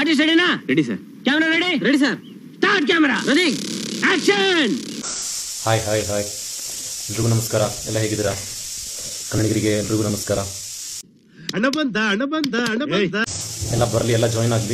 Artist ರೆಡಿನಾ ready sir camera ready ready sir start camera running action hi hi hi ಎಲ್ರಿಗೂ ನಮಸ್ಕಾರ ಎಲ್ಲ ಹೇಗಿದ್ದೀರಾ ಕನ್ನಡಿಗರಿಗೆ ಎಲ್ರಿಗೂ ನಮಸ್ಕಾರ ಹಣ ಬಂದ ಹಣ ಬಂದ ಹಣ ಬಂದ ಎಲ್ಲ ಬರಲಿ ಎಲ್ಲ ಜಾಯ್ನ್ ಆಗಲಿ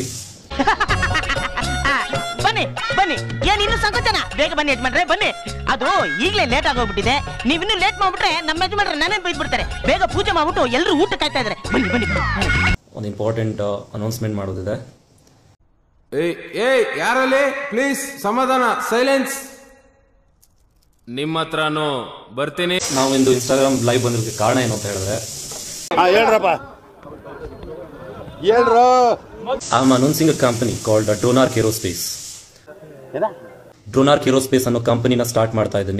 ಬನ್ನಿ ಬನ್ನಿ ಏನ್ ಇನ್ನು ಸಂಕೋಚನ ಬೇಗ ಬನ್ನಿ ಯಜಮಾನ್ರೆ ಬನ್ನಿ ಅದು ಈಗಲೇ ಲೇಟ್ ಆಗೋಗ್ಬಿಟ್ಟಿದೆ ನೀವ್ ಇನ್ನು ಲೇಟ್ ಮಾಡ್ಬಿಟ್ರೆ ನಮ್ಮ ಯಜಮಾನ್ರೆ ನನ್ನೇನ್ ಬೈದ್ಬಿಡ್ತಾರೆ ಬೇಗ ಪೂಜೆ ಮಾಡ್ಬಿಟ್ಟು ಎಲ್ಲರೂ ಊಟ ಕಾಯ್ತಾ ಇದಾರೆ ಬನ್ನಿ ಬನ್ನಿ ಬನ್ನಿ. ಒಂದು ಇಂಪಾರ್ಟೆಂಟ್ ಅನೌನ್ಸ್ಮೆಂಟ್ ಮಾಡೋದಿದೆ ಏಯ್ ಏಯ್ ಯಾರಲ್ಲಿ ಪ್ಲೀಸ್ ಸಮಾಧಾನ ಸೈಲೆನ್ಸ್ ನಿಮ್ಮ ಹತ್ರನೂ ಬರ್ತೀನಿ ನಾವೊಂದು ಇನ್ಸ್ಟಾಗ್ರಾಮ್ ಲೈವ್ ಬಂದಿರೋದಕ್ಕೆ ಕಾರಣ ಏನು ಅಂತ ಹೇಳಿದ್ರೆ I am announcing a company called Dronark aerospace Dronark aerospace ಅನ್ನೋ ಕಂಪನಿನ ಸ್ಟಾರ್ಟ್ ಮಾಡ್ತಾ ಇದ್ದೀನಿ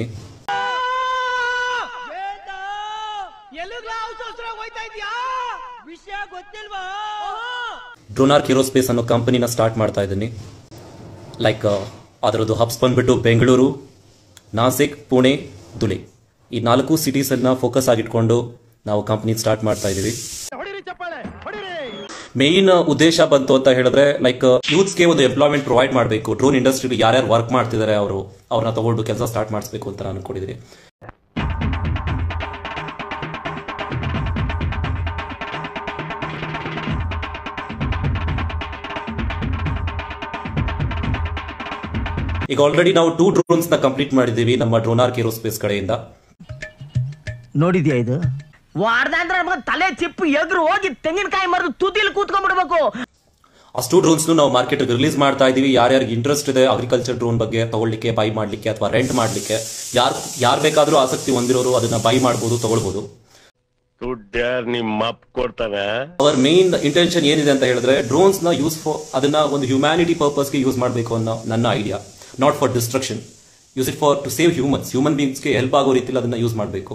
ಡ್ರೋನಾರ್ಕ್ ಏರೋಸ್ಪೇಸ್ ಅನ್ನೋ ಕಂಪನಿನ ಸ್ಟಾರ್ಟ್ ಮಾಡ್ತಾ ಇದ್ದೀನಿ ಲೈಕ್ ಅದರದ್ದು ಹಬ್ಸ್ ಬಂದ್ಬಿಟ್ಟು ಬೆಂಗಳೂರು ನಾಸಿಕ್ ಪುಣೆ ದುಲೆ ಈ ನಾಲ್ಕು ಸಿಟೀಸನ್ನ ಫೋಕಸ್ ಆಗಿಟ್ಕೊಂಡು ನಾವು ಕಂಪನಿ ಸ್ಟಾರ್ಟ್ ಮಾಡ್ತಾ ಇದ್ದೀವಿ ಮೇನ್ ಉದ್ದೇಶ ಬಂತು ಅಂತ ಹೇಳಿದ್ರೆ ಲೈಕ್ ಯೂತ್ಸ್ಗೆ ಒಂದು ಎಂಪ್ಲಾಯ್ಮೆಂಟ್ ಪ್ರೊವೈಡ್ ಮಾಡಬೇಕು ಡ್ರೋನ್ ಇಂಡಸ್ಟ್ರಿ ಯಾರ್ಯಾರು ವರ್ಕ್ ಮಾಡ್ತಿದ್ದಾರೆ ಅವರು ಅವ್ರನ್ನ ತಗೊಂಡು ಕೆಲಸ ಸ್ಟಾರ್ಟ್ ಮಾಡಿಸ್ಬೇಕು ಅಂತ ನಾನು ಅನ್ಕೊಂಡಿದ್ದೀನಿ ಈಗ ಆಲ್ರೆಡಿ ನಾವು ಟೂ ಡ್ರೋನ್ಸ್ ನ ಕಂಪ್ಲೀಟ್ ಮಾಡಿದ್ದೀವಿ ನಮ್ಮ ಡ್ರೋನಾರ್ಕ್ ಏರೋಸ್ಪೇಸ್ ಕಡೆಯಿಂದ ನೋಡಿದ್ಯಾ ಇದು ವಾರ್ದ ಅಂದ್ರೆ ನಮ್ಗೆ ತಲೆ ಚಿಪ್ಪು ಎದುರು ಹೋಗಿ ತೆಂಗಿನಕಾಯಿ ಮರದು ತುದಿಲಿ ಕೂತ್ಕೊಂಡ್ಬಿಡ್ಬೇಕು ಅಷ್ಟು ಡ್ರೋನ್ಸ್ ನಾವು ಮಾರ್ಕೆಟ್ ರಿಲೀಸ್ ಮಾಡ್ತಾ ಇದೀವಿ ಯಾರ್ಯಾರಿಗೆ ಇಂಟ್ರೆಸ್ಟ್ ಇದೆ ಅಗ್ರಿಕಲ್ಚರ್ ಡ್ರೋನ್ ಬಗ್ಗೆ ತಗೊಳ್ಳಿಕ್ಕೆ ಬೈ ಮಾಡ್ಲಿಕ್ಕೆ ಅಥವಾ ರೆಂಟ್ ಮಾಡ್ಲಿಕ್ಕೆ ಯಾರು ಯಾರು ಬೇಕಾದ್ರೂ ಆಸಕ್ತಿ ಹೊಂದಿರೋರು ಅದನ್ನ ಬೈ ಮಾಡ್ಬೋದು ತಗೊಳ್ಬೋದು ದುಡ್ಡ್ಯಾರ್ ನಿಮ್ಮ ಅಪ್ ಕೊಡ್ತಾನೆ ಅವರ್ ಮೇನ್ ಇಂಟೆನ್ಷನ್ ಏನಿದೆ ಅಂತ ಹೇಳಿದ್ರೆ ಡ್ರೋನ್ಸ್ ನ ಯೂಸ್ ಫಾರ್ ಅದನ್ನ ಒಂದು ಹ್ಯುಮ್ಯಾನಿಟಿ ಪರ್ಪಸ್ಗೆ ಯೂಸ್ ಮಾಡಬೇಕು ಅನ್ನೋ ನನ್ನ idea not for destruction use it for to save humans human ಬೀಂಗ್ಸ್ಗೆ ಹೆಲ್ಪ್ ಆಗೋ ರೀತಿಯಲ್ಲಿ ಅದನ್ನ ಯೂಸ್ ಮಾಡಬೇಕು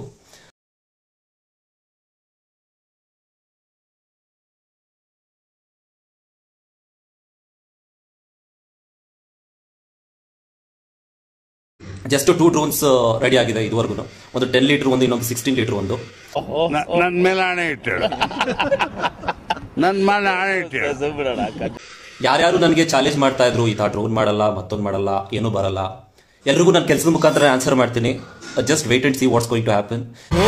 ಜಸ್ಟ್ ಟೂ ಡ್ರೋನ್ಸ್ ರೆಡಿ ಆಗಿದೆ ಇದುವರೆಗೂ ಒಂದು ಟೆನ್ ಲೀಟರ್ ಒಂದು ಇನ್ನೊಂದು ಸಿಕ್ಸ್ಟೀನ್ ಲೀಟರ್ ಒಂದು ನನ್ ಮೇಲೆ ಹಣೆ ಇಟ್ಟು ನನ್ ಮೇಲೆ ಹಣೆ ಇಟ್ಟು ಯಾರ್ಯಾರು ನನಗೆ ಚಾಲೆಂಜ್ ಮಾಡ್ತಾ ಇದ್ರು ಈ ತರ ಡ್ರೋನ್ ಮಾಡಲ್ಲ ಮತ್ತೊಂದು ಮಾಡಲ್ಲ ಏನೂ ಬರಲ್ಲ ಎಲ್ರಿಗೂ ನಾನು ಕೆಲಸದ ಮುಖಾಂತರ ಆನ್ಸರ್ ಮಾಡ್ತೀನಿ just wait and see what's going to happen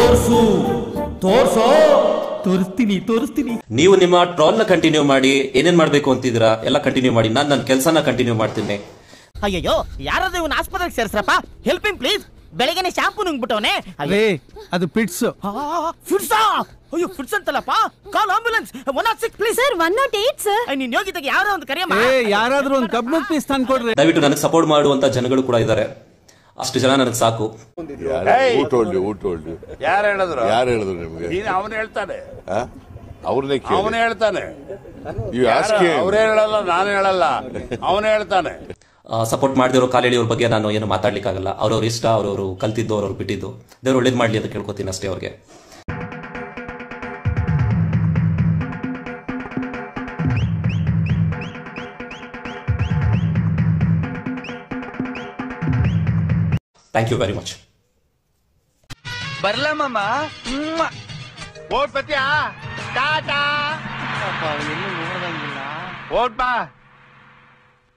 ತೋರಿಸ್ತೀನಿ ತೋರಿಸ್ತೀನಿ ನೀವು ನಿಮ್ಮ ಟ್ರಾಲ್ ನ ಕಂಟಿನ್ಯೂ ಮಾಡಿ ಏನೇನ್ ಮಾಡ್ಬೇಕು ಅಂತಿದ್ದೀರಾ ಎಲ್ಲ ಕಂಟಿನ್ಯೂ ಮಾಡಿ ನಾನು ನನ್ನ ಕೆಲಸನ ಕಂಟಿನ್ಯೂ ಮಾಡ್ತೀನಿ ಅಯ್ಯಯ್ಯೋ ಯಾರಾದ್ರೂ ಇವನ್ ಆಸ್ಪತ್ರೆಗೆ ಸೇರ್ಸ್ರಪ್ಪ ಹೆಲ್ಪಿಂಗ್ ಪ್ಲೀಸ್ ಬೆಳಗ್ಗೆನೆ ಶಾಂಪು ನುಂಗ್ಬಿಟ್ಟವನೆ ರೇ ಅದು ಪಿಟ್ಸ್ ಫಿಟ್ಸಾ ಅಯ್ಯೋ ಫಿಟ್ಸ್ ಅಂತಲ್ಲಪ್ಪ call ambulance one nought six please sir one nought eight sir ನೀನ್ ಯೋಗಿತೆಗೆ ಯಾರೋ ಒಂದು ಕರೆಯಮ್ಮ ಏ ಯಾರಾದ್ರೂ ಒಂದು ಕಬ್ಬಣದ ಪೀಸ್ ತಂದ್ಕೊಡ್ರಿ ದಯವಿಟ್ಟು ನನಗೆ ಸಪೋರ್ಟ್ ಮಾಡುವಂತ ಜನಗಳು ಕೂಡ ಇದ್ದಾರೆ ಅಷ್ಟು ಜನ ನನಗೆ ಸಾಕು ಊಟ ಹೊಳ್ಳಿ ಊಟ ಹೊಳ್ಳಿ ಯಾರು ಹೇಳಿದ್ರು ಯಾರು ಹೇಳಿದ್ರು ನಿಮ್ಗೆ ನೀನು ಅವನು ಹೇಳ್ತಾನೆ ಅವ್ರನ್ನೇ ಅವನು ಕೇಳಿ ಹೇಳ್ತಾನೆ You ask him. ಅವ್ರೇ ಹೇಳಲ್ಲ ನಾನು ಹೇಳಲ್ಲ ಅವನು ಹೇಳ್ತಾನೆ ಸಪೋರ್ಟ್ ಮಾಡಿದಿರೋ ಕಾಲೇಳಿಯವ್ರ ಬಗ್ಗೆ ನಾನು ಏನು ಮಾತಾಡ್ಲಿಕ್ಕಾಗಲ್ಲ ಅವ್ರವ್ರ ಇಷ್ಟ ಅವ್ರವ್ರು ಕಲ್ತಿದ್ದು ಅವ್ರವ್ರು ಬಿಟ್ಟಿದ್ದು ದೇವ್ರು ಒಳ್ಳೇದು ಮಾಡ್ಲಿ ಅಂತ ಕೇಳ್ಕೊತೀನಿ ಅಷ್ಟೇ ಅವ್ರಿಗೆ ಥ್ಯಾಂಕ್ ಯು ವೆರಿ ಮಚ್ ಬರ್ಲಮ್ಮ ಓಟ್ ಬತ್ತೀಯಾ ಟಾಟಾ ಓಟ್ ಬಾ